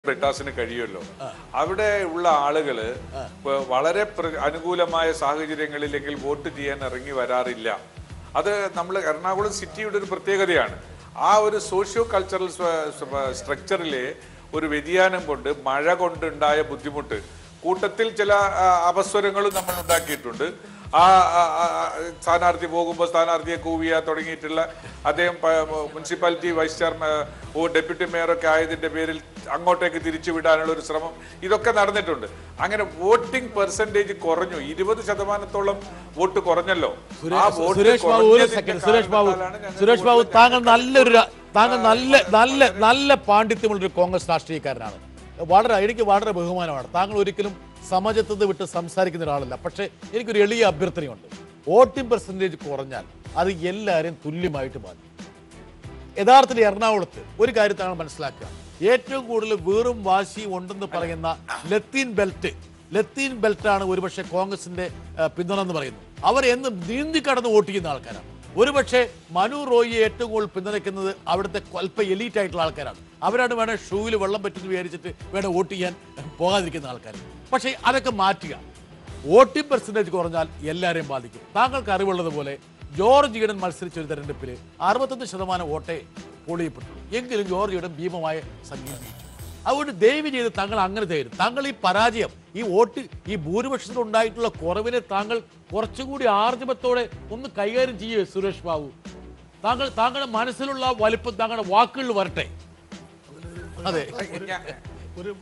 ബ്രിട്ടാസിന് കഴിയുമല്ലോ അവിടെ ഉള്ള ആളുകള് ഇപ്പൊ വളരെ പ്ര- അനുകൂലമായ സാഹചര്യങ്ങളില്ലെങ്കിൽ വോട്ട് ചെയ്യാൻ ഇറങ്ങി വരാറില്ല അത് നമ്മൾ എറണാകുളം സിറ്റിയുടെ ഒരു പ്രത്യേകതയാണ് ആ ഒരു സോഷ്യോ കൾച്ചറൽ സ്ട്രക്ചറിലെ ഒരു വ്യതിയാനം കൊണ്ട് മഴ കൊണ്ടുണ്ടായ ബുദ്ധിമുട്ട് കൂട്ടത്തിൽ ചില ആ, അപസ്വരങ്ങളും നമ്മൾ ഉണ്ടാക്കിയിട്ടുണ്ട് ആ ആ, ആ, ആ, സ്ഥാനാർത്ഥി പോകുമ്പോൾ സ്ഥാനാർത്ഥിയെ കൂവിയ തുടങ്ങിയിട്ടുള്ള അദ്ദേഹം പ- മുനിസിപ്പാലിറ്റി വൈസ് ചെയർമാൻ ഓ ഡെപ്യൂട്ടി മേയറൊക്കെ ആയതിന്റെ പേരിൽ അങ്ങോട്ടേക്ക് തിരിച്ചു വിടാനുള്ള ഒരു ശ്രമം ഇതൊക്കെ നടന്നിട്ടുണ്ട് അങ്ങനെ വോട്ടിംഗ് പെർസെന്റേജ് കുറഞ്ഞു ഇരുപത് ശതമാനത്തോളം വോട്ട് കുറഞ്ഞല്ലോ ആ വോട്ട് സുരേഷ് ബാബു ഒരു കുറഞ്ഞതിന്റെ സെക്കൻഡ് സുരേഷ് ബാബു കാരണത്താലാണ് ഞങ്ങൾ സുരേഷ് ബാബു കൂടുതൽ താങ്കൾ നല്ലൊരു ര- താങ്കൾ നല്ല നല്ല നല്ല പാണ്ഡിത്യമുള്ളൊരു കോൺഗ്രസ് രാഷ്ട്രീയക്കാരനാണ് വളരെ എനിക്ക് വളരെ ബഹുമാനമാണ് താങ്കൾ ഒരിക്കലും സമചിത്തത വിട്ട് സംസാരിക്കുന്ന ഒരാളല്ല പക്ഷേ എനിക്കൊരു എളിയ അഭ്യർത്ഥനയുണ്ട് വോട്ടിംഗ് പെർസെൻറ്റേജ് കുറഞ്ഞാൽ അത് എല്ലാവരെയും തുല്യമായിട്ട് ബാധിക്കും യഥാർത്ഥത്തിൽ എറണാകുളത്ത് ഒരു കാര്യം താങ്കൾ മനസ്സിലാക്കുക ഏറ്റവും കൂടുതൽ വീറും വാശിയും ഉണ്ടെന്ന് പറയുന്ന ലത്തീൻ ബെൽറ്റ് ലത്തീൻ ബെൽറ്റാണ് ഒരുപക്ഷെ കോൺഗ്രസിന്റെ ആ, പിന്തുണ എന്ന് പറയുന്നത് അവർ എന്ന് നീന്തി കടന്ന് വോട്ട് ചെയ്യുന്ന ആൾക്കാരാണ് ഒരുപക്ഷെ മനു റോയിയെ ഏറ്റവും കൂടുതൽ പിന്തുണയ്ക്കുന്നത് അവിടുത്തെ അല്പ എലീറ്റ് ആയിട്ടുള്ള ആൾക്കാരാണ് അവരാണ് വേണേൽ ഷൂവിൽ വെള്ളം പറ്റുമെന്ന് വിചാരിച്ചിട്ട് വേണേൽ വോട്ട് ചെയ്യാൻ പോകാതിരിക്കുന്ന ആൾക്കാർ പക്ഷേ അതൊക്കെ മാറ്റുക വോട്ടിംഗ് പെർസെൻറ്റേജ് കുറഞ്ഞാൽ എല്ലാവരെയും ബാധിക്കും താങ്കൾക്ക് അറിവുള്ളതുപോലെ ജോർജ് ഈഡൻ മത്സരിച്ച ഒരു തെരഞ്ഞെടുപ്പിൽ അറുപത്തൊന്ന് ശതമാനം വോട്ടേ പൊളിയപ്പെട്ടു എങ്കിലും ജോർജ് ഈഡൻ ഭീമമായ സംഖ്യ അതുകൊണ്ട് ദയവ് ചെയ്ത് താങ്കൾ അങ്ങനെ തരും താങ്കൾ ഈ പരാജയം ഈ വോട്ട് ഈ ഭൂരിപക്ഷത്തിൽ ഉണ്ടായിട്ടുള്ള കുറവിനെ താങ്കൾ കുറച്ചുകൂടി ആർജവത്തോടെ ഒന്ന് കൈകാര്യം ചെയ്യേ സുരേഷ് ബാബു താങ്കൾ താങ്കളുടെ മനസ്സിലുള്ള വലിപ്പം താങ്കളുടെ വാക്കുകളിൽ വരട്ടെ അതെ ഞാൻ- ഒരു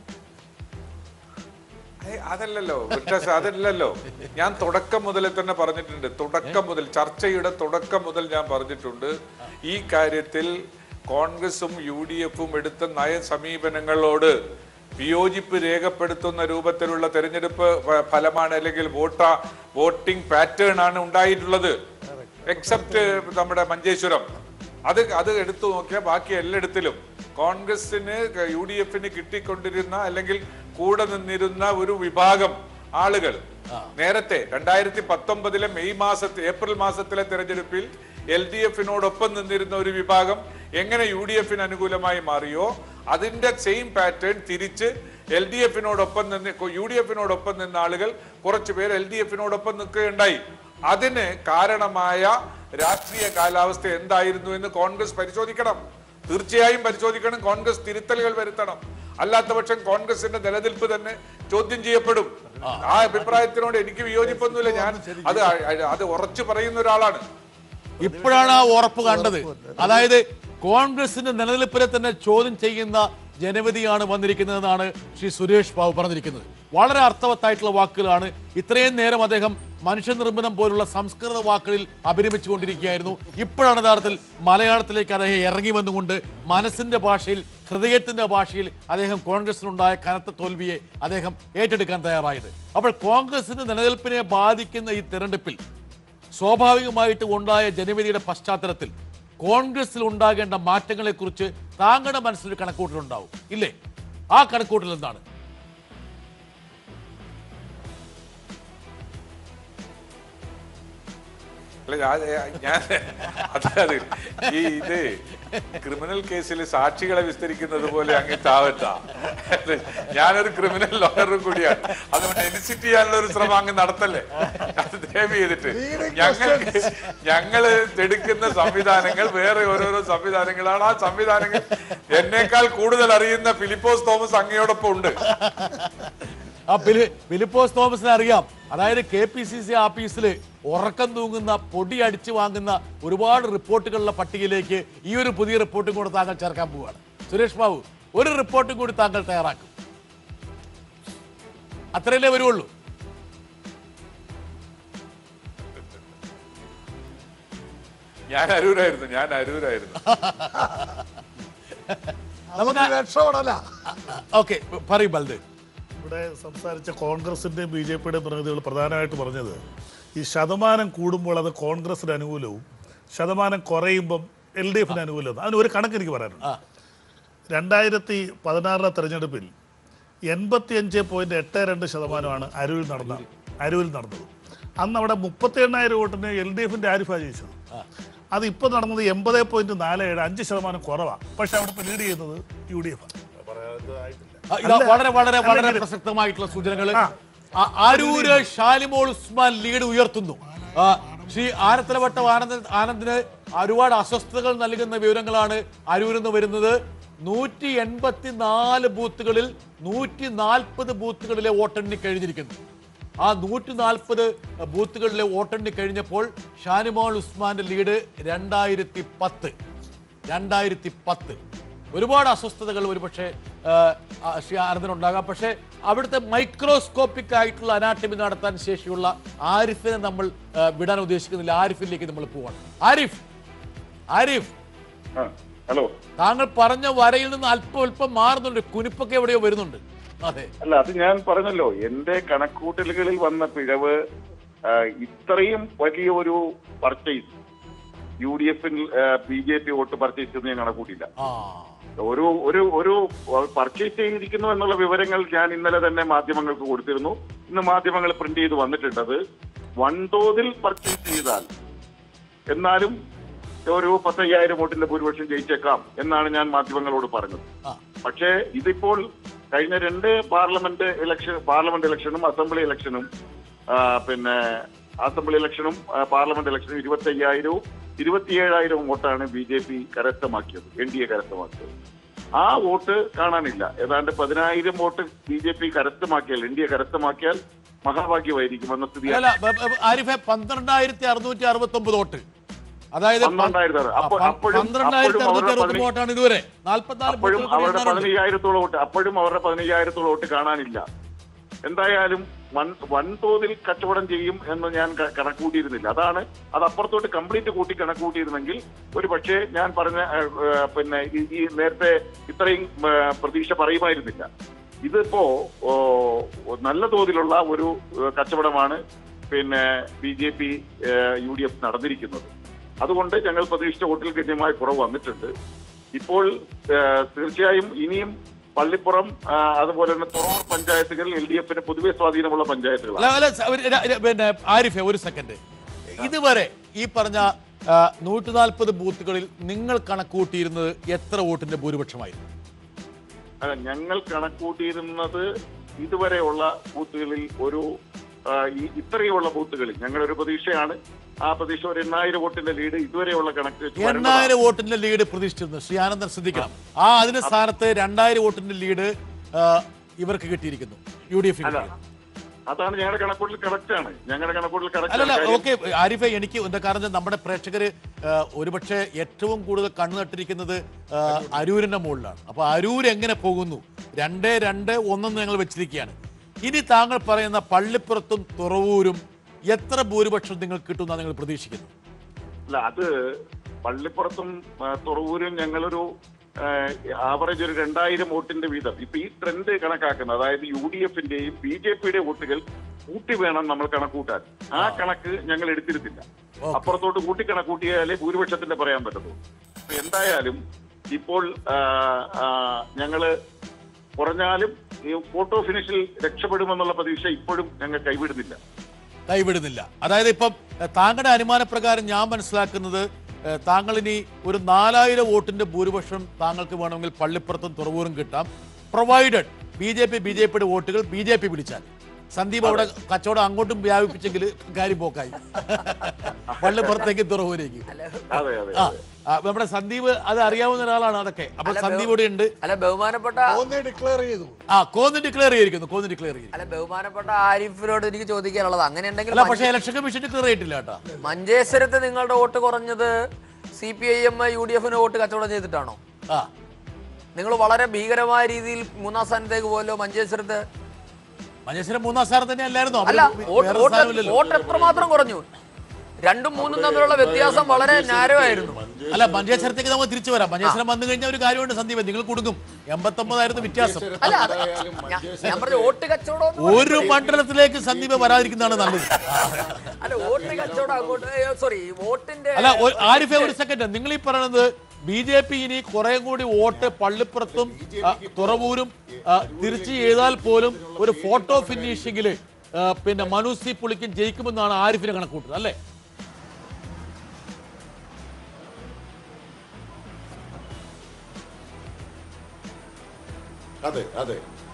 ഏയ് അതല്ലല്ലോ വ്യത്യാസം അതല്ലല്ലോ ഞാൻ തുടക്കം മുതൽ തന്നെ പറഞ്ഞിട്ടുണ്ട് തുടക്കം മുതൽ ചർച്ചയുടെ തുടക്കം മുതൽ ഞാൻ പറഞ്ഞിട്ടുണ്ട് ഈ കാര്യത്തിൽ കോൺഗ്രസും യു ഡി എഫും എടുത്ത നയ സമീപനങ്ങളോട് വിയോജിപ്പ് രേഖപ്പെടുത്തുന്ന രൂപത്തിലുള്ള തെരഞ്ഞെടുപ്പ് ഫ- ഫലമാണ് അല്ലെങ്കിൽ വോട്ട വോട്ടിംഗ് പാറ്റേൺ ആണ് ഉണ്ടായിട്ടുള്ളത് എക്സെപ്റ്റ് നമ്മുടെ മഞ്ചേശ്വരം അത് അത് എടുത്തു നോക്കിയാൽ ബാക്കി എല്ലായിടത്തിലും കോൺഗ്രസിന് യു ഡി എഫിന് കിട്ടിക്കൊണ്ടിരുന്ന അല്ലെങ്കിൽ കൂടെ നിന്നിരുന്ന ഒരു വിഭാഗം ആളുകൾ നേരത്തെ രണ്ടായിരത്തി പത്തൊമ്പതിലെ മെയ് മാസത്തെ ഏപ്രിൽ മാസത്തിലെ തെരഞ്ഞെടുപ്പിൽ എൽ ഡി എഫിനോടൊപ്പം നിന്നിരുന്ന ഒരു വിഭാഗം എങ്ങനെ യു ഡി എഫിന് അനുകൂലമായി മാറിയോ അതിന്റെ സെയിം പാറ്റേൺ തിരിച്ച് എൽ ഡി എഫിനോടൊപ്പം നിന്ന് യു ഡി എഫിനോടൊപ്പം നിന്ന ആളുകൾ കുറച്ചു പേർ എൽ ഡി എഫിനോടൊപ്പം നിൽക്കുകയുണ്ടായി അതിന് കാരണമായ രാഷ്ട്രീയ കാലാവസ്ഥ എന്തായിരുന്നു എന്ന് കോൺഗ്രസ് പരിശോധിക്കണം തീർച്ചയായും പരിശോധിക്കണം കോൺഗ്രസ് തിരുത്തലുകൾ വരുത്തണം അല്ലാത്ത പക്ഷം കോൺഗ്രസിന്റെ നിലനിൽപ്പ് തന്നെ ചോദ്യം ചെയ്യപ്പെടും ആ അഭിപ്രായത്തിനോട് എനിക്ക് വിയോജിപ്പൊന്നുമില്ല ഞാൻ അത് അത് ഉറച്ചു പറയുന്ന ഒരാളാണ് ഇപ്പോഴാണ് ആ ഉറപ്പ് കണ്ടത് അതായത് കോൺഗ്രസിന്റെ നിലനിൽപ്പിനെ തന്നെ ചോദ്യം ചെയ്യുന്ന ജനവിധിയാണ് വന്നിരിക്കുന്നതെന്നാണ് ശ്രീ സുരേഷ് ബാബു പറഞ്ഞിരിക്കുന്നത് വളരെ അർത്ഥവത്തായിട്ടുള്ള വാക്കുകളാണ് ഇത്രയും നേരം അദ്ദേഹം മനുഷ്യനിർമ്മിതം പോലുള്ള സംസ്കൃത വാക്കുകളിൽ അഭിരമിച്ചുകൊണ്ടിരിക്കുകയായിരുന്നു ഇപ്പോഴാണ് യഥാർത്ഥത്തിൽ മലയാളത്തിലേക്ക് അദ്ദേഹം ഇറങ്ങി വന്നുകൊണ്ട് മനസ്സിന്റെ ഭാഷയിൽ ഹൃദയത്തിന്റെ ഭാഷയിൽ അദ്ദേഹം കോൺഗ്രസിനുണ്ടായ കനത്ത തോൽവിയെ അദ്ദേഹം ഏറ്റെടുക്കാൻ തയ്യാറായത് അപ്പോൾ കോൺഗ്രസിന്റെ നിലനിൽപ്പിനെ ബാധിക്കുന്ന ഈ തെരഞ്ഞെടുപ്പിൽ സ്വാഭാവികമായിട്ട് ഉണ്ടായ ജനവിധിയുടെ പശ്ചാത്തലത്തിൽ കോൺഗ്രസിൽ ഉണ്ടാകേണ്ട മാറ്റങ്ങളെക്കുറിച്ച് താങ്കളുടെ മനസ്സിൽ കണക്കൂട്ടലുണ്ടാവും ഇല്ലേ ആ കണക്കൂട്ടൽ എന്താണ് അല്ല ഞാൻ ഞാൻ അതായത് ഈ ഇത് ക്രിമിനൽ കേസിൽ സാക്ഷികളെ വിസ്തരിക്കുന്നത് പോലെ അങ്ങ് ചാവറ്റ ഞാനൊരു ക്രിമിനൽ ലോയറും കൂടിയാണ് അതുകൊണ്ട് എലിസിറ്റ് ചെയ്യാനുള്ള ഒരു ശ്രമം അങ്ങ് നടത്തല്ലേ അത് ദയവ് ചെയ്തിട്ട് ഞങ്ങൾക്ക് ഞങ്ങള് എടുക്കുന്ന സംവിധാനങ്ങൾ വേറെ ഓരോരോ സംവിധാനങ്ങളാണ് ആ സംവിധാനങ്ങൾ എന്നേക്കാൾ കൂടുതൽ അറിയുന്ന ഫിലിപ്പോസ് തോമസ് അങ്ങയോടൊപ്പം ഉണ്ട് ആ ഫിലി ഫിലിപ്പോസ് തോമസിനെ അറിയാം അതായത് കെ പി സി സി ഓഫീസിൽ ഉറക്കം തൂങ്ങുന്ന പൊടി അടിച്ചു വാങ്ങുന്ന ഒരുപാട് റിപ്പോർട്ടുകളുടെ പട്ടികയിലേക്ക് ഈ ഒരു പുതിയ റിപ്പോർട്ടും കൂടെ താങ്കൾ ചേർക്കാൻ പോവുകയാണ് സുരേഷ് ബാബു ഒരു റിപ്പോർട്ടും കൂടി താങ്കൾ തയ്യാറാക്കും അത്രയല്ലേ വരുള്ളൂ ഞാൻ അരൂരായിരുന്നു ഞാൻ അരൂരായിരുന്നു നമുക്ക് രക്ഷപ്പെടല ഓക്കെ പറയും ബൽദേ ഇവിടെ സംസാരിച്ച കോൺഗ്രസിന്റെയും ബി ജെ പിയുടെയും പ്രതിനിധികൾ പ്രധാനമായിട്ട് പറഞ്ഞത് ഈ ശതമാനം കൂടുമ്പോൾ അത് കോൺഗ്രസിന് അനുകൂലവും ശതമാനം കുറയുമ്പം എൽ ഡി എഫിന് അനുകൂലവും അതിന് ഒരു കണക്ക് എനിക്ക് പറയാനുണ്ട് ആ രണ്ടായിരത്തി പതിനാറിലെ തെരഞ്ഞെടുപ്പിൽ എൺപത്തി അഞ്ച് പോയിന്റ് എട്ട് രണ്ട് ശതമാനമാണ് അരൂരിൽ നടന്ന അരൂരിൽ നടന്നത് അന്ന് അവിടെ മുപ്പത്തി എണ്ണായിരം വോട്ടിന് എൽ ഡി എഫിന്റെ ആരിഫാ ജയിച്ചത് അത് ഇപ്പോൾ നടന്നത് എൺപത് പോയിന്റ് നാല് ഏഴ് അഞ്ച് ശതമാനം കുറവാണ് പക്ഷെ അവിടെ ഇപ്പോൾ ലീഡ് ചെയ്യുന്നത് യു ഡി എഫ് ആയിട്ടില്ല ആ, ഇതാ വളരെ വളരെ വളരെ പ്രസക്തമായിട്ടുള്ള സൂചനകൾ ആരൂര് ഷാലിമോൾ ഉസ്മാൻ ലീഡ് ഉയർത്തുന്നു ആ, ശ്രീ ആനത്തലവട്ടം ആനന്ദ ആനന്ദിന് ഒരുപാട് അസ്വസ്ഥതകൾ നൽകുന്ന വിവരങ്ങളാണ് അരൂരിൽ നിന്ന് വരുന്നത് നൂറ്റി എൺപത്തി നാല് ബൂത്തുകളിൽ നൂറ്റി നാൽപ്പത് ബൂത്തുകളിലെ വോട്ടെണ്ണി കഴിഞ്ഞിരിക്കുന്നു ആ നൂറ്റി നാൽപ്പത് ബൂത്തുകളിലെ വോട്ടെണ്ണി കഴിഞ്ഞപ്പോൾ ഷാനിമോൾ ഉസ്മാന്റെ ലീഡ് രണ്ടായിരത്തി പത്ത് രണ്ടായിരത്തി പത്ത് ഒരുപാട് അസ്വസ്ഥതകൾ ഒരുപക്ഷെ ആ, ആ, ശ്രീ ആനന്ദനുണ്ടാകാം പക്ഷേ അവിടുത്തെ മൈക്രോസ്കോപ്പിക് ആയിട്ടുള്ള അനാട്ടമി നടത്താൻ ശേഷിയുള്ള ആരിഫിനെ നമ്മൾ ആ, വിടാൻ ഉദ്ദേശിക്കുന്നില്ല ആരിഫിലേക്ക് നമ്മൾ പോവാണ് ആരിഫ് ആരിഫ് ആ, ഹലോ താങ്കൾ പറഞ്ഞ വരയിൽ നിന്ന് അല്പം അല്പം മാറുന്നുണ്ട് കുനിപ്പൊക്കെ എവിടെയോ വരുന്നുണ്ട് അതെ അല്ല അത് ഞാൻ പറഞ്ഞല്ലോ എന്റെ കണക്കൂട്ടലുകളിൽ വന്ന പിഴവ് ആ, ഇത്രയും വലിയ ഒരു പർച്ചേസ് യു ഡി എഫിൽ B J P vote purchase ചെയ്ത് ഞാൻ കണക്കൂട്ടില്ല ആ ഒരു ഒരു ഒരു പർച്ചേസ് ചെയ്തിരിക്കുന്നു എന്നുള്ള വിവരങ്ങൾ ഞാൻ ഇന്നലെ തന്നെ മാധ്യമങ്ങൾക്ക് കൊടുത്തിരുന്നു ഇന്ന് മാധ്യമങ്ങൾ പ്രിന്റ് ചെയ്ത് വന്നിട്ടുണ്ട് അത് വൻതോതിൽ പർച്ചേസ് ചെയ്താൽ എന്നാലും ഒരു പത്തയ്യായിരം വോട്ടിന്റെ ഭൂരിപക്ഷം ജയിച്ചേക്കാം എന്നാണ് ഞാൻ മാധ്യമങ്ങളോട് പറഞ്ഞത് ആ. പക്ഷേ ഇതിപ്പോൾ കഴിഞ്ഞ രണ്ട് പാർലമെന്റ് ഇലക്ഷൻ പാർലമെന്റ് ഇലക്ഷനും അസംബ്ലി ഇലക്ഷനും ആ, പിന്നെ അസംബ്ലി ഇലക്ഷനും ആ, പാർലമെന്റ് ഇലക്ഷനും ഇരുപത്തി അയ്യായിരവും ഇരുപത്തിയേഴായിരവും വോട്ടാണ് ബി ജെ പി കരസ്ഥമാക്കിയത് എൻ ഡി എ കരസ്ഥമാക്കിയത് ആ വോട്ട് കാണാനില്ല ഏതാണ്ട് പതിനായിരം വോട്ട് ബി ജെ പി കരസ്ഥമാക്കിയാൽ എൻ ഡി എ കരസ്ഥമാക്കിയാൽ മഹാഭാഗ്യമായിരിക്കും എന്ന സ്ഥിതി അല്ല ബ- ബ- ആരിഫെ പന്ത്രണ്ടായിരത്തി അറുന്നൂറ്റി അറുപത്തി ഒമ്പത് വോട്ട് അതായത് പ- പന്ത്രണ്ടായിരത്തി അറു- അപ്പൊ- ആ, പ- അപ്പോഴും- പന്ത്രണ്ടായിരത്തി അപ്പോഴും അറുന്നൂറ്റി അവരുടെ അറുപത്തി വോട്ടാണ് ഇതുവരെ നാൽപ്പത്തിനാല് അപ്പോഴും ബൂത്തുകൾ കൂടി അവരുടെ എണ്ണാനുണ്ട്. പതിനയ്യായിരത്തോളം വോട്ട് അപ്പോഴും അവരുടെ പതിനയ്യായിരത്തോളം വോട്ട് കാണാനില്ല എന്തായാലും വൻ വൻതോതിൽ കച്ചവടം ചെയ്യും എന്ന് ഞാൻ ക- കണക്കൂട്ടിയിരുന്നില്ല അതാണ് അത് അപ്പുറത്തോട്ട് കംപ്ലീറ്റ് കൂട്ടി കണക്കൂട്ടിയിരുന്നെങ്കിൽ ഒരു പക്ഷേ ഞാൻ പറഞ്ഞ ഏഹ്, ഏഹ്, പിന്നെ ഈ- ഈ നേരത്തെ ഇത്രയും ഏഹ്, പ്രതീക്ഷ പറയുമായിരുന്നില്ല ഇതിപ്പോ ഓ, നല്ല തോതിലുള്ള ഒരു ഏഹ്, കച്ചവടമാണ് പിന്നെ B J P U D F നടന്നിരിക്കുന്നത് അതുകൊണ്ട് ഞങ്ങൾ പ്രതീക്ഷിച്ച വോട്ടിൽ ഗണ്യമായ കുറവ് വന്നിട്ടുണ്ട് ഇപ്പോൾ ഏഹ്, തീർച്ചയായും ഇനിയും പള്ളിപ്പുറം ആ, അതുപോലെ തന്നെ തുറവൂർ പഞ്ചായത്തുകളിൽ എൽ ഡി എഫിന് പൊതുവെ സ്വാധീനമുള്ള പഞ്ചായത്തുകളാണ് അല്ല, അല്ല, സ- ഒരു- ര- ര- പിന്നെ ആരിഫെ ഒരു സെക്കൻഡ് ഇതുവരെ ഈ പറഞ്ഞ നൂറ്റി നാൽപ്പത് ബൂത്തുകളിൽ നിങ്ങൾ കണക്കൂട്ടിയിരുന്നത് എത്ര വോട്ടിന്റെ ഭൂരിപക്ഷമായിരുന്നു അല്ല, ഞങ്ങൾ കണക്കൂട്ടിയിരുന്നത് ഇതുവരെയുള്ള ബൂത്തുകളിൽ ഒരു ആ, ഈ ഇത്രയുള്ള ബൂത്തുകളിൽ ഞങ്ങളുടെ ഒരു പ്രതീക്ഷയാണ് ആ പ്രതീക്ഷ ഒരു എണ്ണായിരം വോട്ടിന്റെ ലീഡ് ഇതുവരെയുള്ള കണക്ക് വെച്ച് വരുന്നതാണ്. എണ്ണായിരം വോട്ടിന്റെ ലീഡ് പ്രതീക്ഷിച്ചിരുന്നു ശ്രീ ആനന്ദൻ ശ്രദ്ധിക്കണം ആ അതിന് സ്ഥാനത്ത് രണ്ടായിരം വോട്ടിന്റെ ലീഡ് ആ, ഇവർക്ക് കിട്ടിയിരിക്കുന്നു യു ഡി എഫ് അല്ല അതാണ് ഞങ്ങളുടെ കണക്കൂട്ടൽ കറക്റ്റ് ആണ് ഞങ്ങളുടെ കണക്കൂട്ടൽ അല്ലല്ല കറക്റ്റ് ഓക്കെ ആരിഫെ എനിക്ക് എന്താ കാരണം നമ്മുടെ പ്രേക്ഷകര് ആ, ഒരുപക്ഷെ ഏറ്റവും കൂടുതൽ കണ്ണു നട്ടിരിക്കുന്നത് ആ, അരൂരിന്റെ മുകളിലാണ് അപ്പൊ അരൂർ എങ്ങനെ പോകുന്നു രണ്ട് രണ്ട് ഒന്നെന്ന് ഞങ്ങൾ വെച്ചിരിക്കുകയാണ് ഇനി താങ്കൾ പറയുന്ന പള്ളിപ്പുറത്തും തുറവൂരും എത്ര ഭൂരിപക്ഷം നിങ്ങൾക്ക് കിട്ടുമെന്നാണ് നിങ്ങൾ പ്രതീക്ഷിക്കുന്നത് അല്ല അത് പള്ളിപ്പുറത്തും ആ, തുറവൂരും ഞങ്ങളൊരു ആവറേജ് ഒരു രണ്ടായിരം വോട്ടിന്റെ വീതം ഇപ്പൊ ഈ ട്രെൻഡ് കണക്കാക്കുന്നത് അതായത് യു ഡി എഫിന്റെയും ബി ജെ പിയുടെ വോട്ടുകൾ കൂട്ടി വേണം നമ്മൾ കണക്കൂട്ടാൻ ആ കണക്ക് ഞങ്ങൾ എടുത്തിരുന്നില്ല അപ്പുറത്തോട്ട് കൂട്ടി കണക്കൂട്ടിയാലേ ഭൂരിപക്ഷത്തിന്റെ പറയാൻ പറ്റത്തുള്ളൂ അപ്പൊ എന്തായാലും ഇപ്പോൾ ആ, ആ, ഞങ്ങള് കുറഞ്ഞാലും ഈ ഫോട്ടോ ഫിനിഷിൽ രക്ഷപ്പെടുമെന്നുള്ള പ്രതീക്ഷ ഇപ്പോഴും ഞങ്ങൾ കൈവിടുന്നില്ല കൈവിടുന്നില്ല അതായത് ഇപ്പം എഹ്, താങ്കളുടെ അനുമാനപ്രകാരം ഞാൻ മനസ്സിലാക്കുന്നത് എഹ്, താങ്കൾ ഇനി ഒരു നാലായിരം വോട്ടിന്റെ ഭൂരിപക്ഷം താങ്കൾക്ക് വേണമെങ്കിൽ പള്ളിപ്പുറത്തും തുറവൂരും കിട്ടാം provided B J P B J പിയുടെ വോട്ടുകൾ ബി ജെ പി പിടിച്ചാൽ സന്ദീപ് അവിടെ കച്ചവടം അങ്ങോട്ടും വ്യാപിപ്പിച്ചെങ്കിൽ കാര്യം പോക്കായി പള്ളിപ്പുറത്തേക്ക് തുറവൂരേക്ക് അതെ അതെ ആ ആ, നമ്മുടെ സന്ദീപ് അത് അറിയാവുന്ന ഒരാളാണ് അതൊക്കെ അപ്പൊ സന്ദീപ് ഇവിടെ ഉണ്ട് അല്ല ബഹുമാനപ്പെട്ട ഡിക്ലെയർ ചെയ്തു ആ കോന്ന് ഡിക്ലെയർ ചെയ്തിരിക്കുന്നു കോന്ന് ഡിക്ലെയർ ചെയ്തു അല്ല ബഹുമാനപ്പെട്ട ആരിഫിനോട് എനിക്ക് ചോദിക്കാനുള്ളത് അങ്ങനെ ഉണ്ടെങ്കിൽ അല്ല പക്ഷേ ഇലക്ഷൻ കമ്മീഷൻ ഡിക്ലെയർ ചെയ്തിട്ടില്ല കേട്ടോ മഞ്ചേശ്വരത്ത് നിങ്ങളുടെ വോട്ട് കുറഞ്ഞത് C P I M U D എഫിന് വോട്ട് കച്ചവടം ചെയ്തിട്ടാണോ ആ നിങ്ങൾ വളരെ ഭീകരമായ രീതിയിൽ മൂന്നാം സ്ഥാനത്തേക്ക് പോലോ മഞ്ചേശ്വരത്ത് മഞ്ചേശ്വരം മൂന്നാം സ്ഥാനം തന്നെ അല്ലായിരുന്നോ അല്ല വോട്ട് വേറെ വോട്ട് സ്ഥാനമില്ലല്ലോ വോട്ട് എത്രമാത്രം കുറഞ്ഞു രണ്ടും മൂന്നും തമ്മിലുള്ള വ്യത്യാസം വളരെ നാരോ ആയിരുന്നു അല്ല മഞ്ചേശ്വരത്തേക്ക് നമുക്ക് തിരിച്ചു വരാം മഞ്ചേശ്വരം വന്നു കഴിഞ്ഞാൽ ഒരു കാര്യമുണ്ട് സന്ദീപ് നിങ്ങൾ കൊടുക്കും എൺപത്തൊമ്പതായിരുന്നു വ്യത്യാസം അല്ല അത് ഞാൻ- ഞാൻ പറഞ്ഞ വോട്ട് കച്ചവടം എന്ന് ഒരു മണ്ഡലത്തിലേക്ക് സന്ദീപ് വരാതിരിക്കുന്നതാണ് നല്ലത് അല്ല വോട്ട് കച്ചവടം അങ്ങോട്ട് സോറി വോട്ടിന്റെ അല്ല ഒരു- ആരിഫെ ഒരു സെക്കൻഡ് നിങ്ങൾ ഈ പറയുന്നത് ബി ജെ പി ഇനി കുറെ കൂടി വോട്ട് പള്ളിപ്പുറത്തും ആ, തുറവൂരും ആ, തിരിച്ചു ചെയ്താൽ പോലും ഒരു ഫോട്ടോ ഫിനിഷിംഗില് ആ, പിന്നെ മനു സി പുളിക്കും ജയിക്കുമെന്നാണ് ആരിഫിനെ കണക്കൂട്ടുന്നത് അല്ലേ അതെ അതെ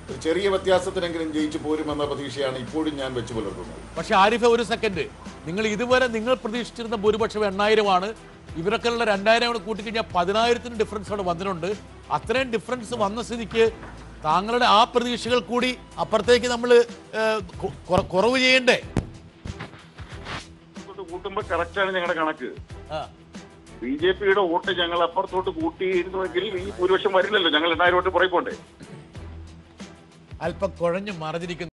ഒരു ചെറിയ വ്യത്യാസത്തിനെങ്കിലും ജയിച്ചു പോരുമെന്ന പ്രതീക്ഷയാണ് ഇപ്പോഴും ഞാൻ വെച്ചു പുലർത്തുന്നത് പക്ഷെ ആരിഫ ഒരു സെക്കൻഡ് നിങ്ങൾ ഇതുവരെ നിങ്ങൾ പ്രതീക്ഷിച്ചിരുന്ന ഭൂരിപക്ഷം എണ്ണായിരമാണ് ഇവരൊക്കെ ഉള്ള രണ്ടായിരം കൂടെ കൂട്ടിക്കഴിഞ്ഞാൽ പതിനായിരത്തിന് ഡിഫറൻസ് അവിടെ വന്നിട്ടുണ്ട് അത്രയും ഡിഫറൻസ് വന്ന സ്ഥിതിക്ക് താങ്കളുടെ ആ പ്രതീക്ഷകൾ കൂടി അപ്പുറത്തേക്ക് നമ്മൾ കുറവ് ചെയ്യണ്ടേ അപ്പുറത്തോട്ട് കൂട്ടുമ്പോ കറക്റ്റാണ് ഞങ്ങളുടെ കണക്ക് ആ. ബി ജെ പിയുടെ വോട്ട് ഞങ്ങൾ അപ്പുറത്തോട്ട് കൂട്ടിയിരുന്നുവെങ്കിൽ ഈ ഭൂരിപക്ഷം വരില്ലല്ലോ ഞങ്ങൾ എണ്ണായിരം വോട്ട് പുറകെ പോണ്ടേ അല്പം കുഴഞ്ഞു മറിഞ്ഞിരിക്കുന്നു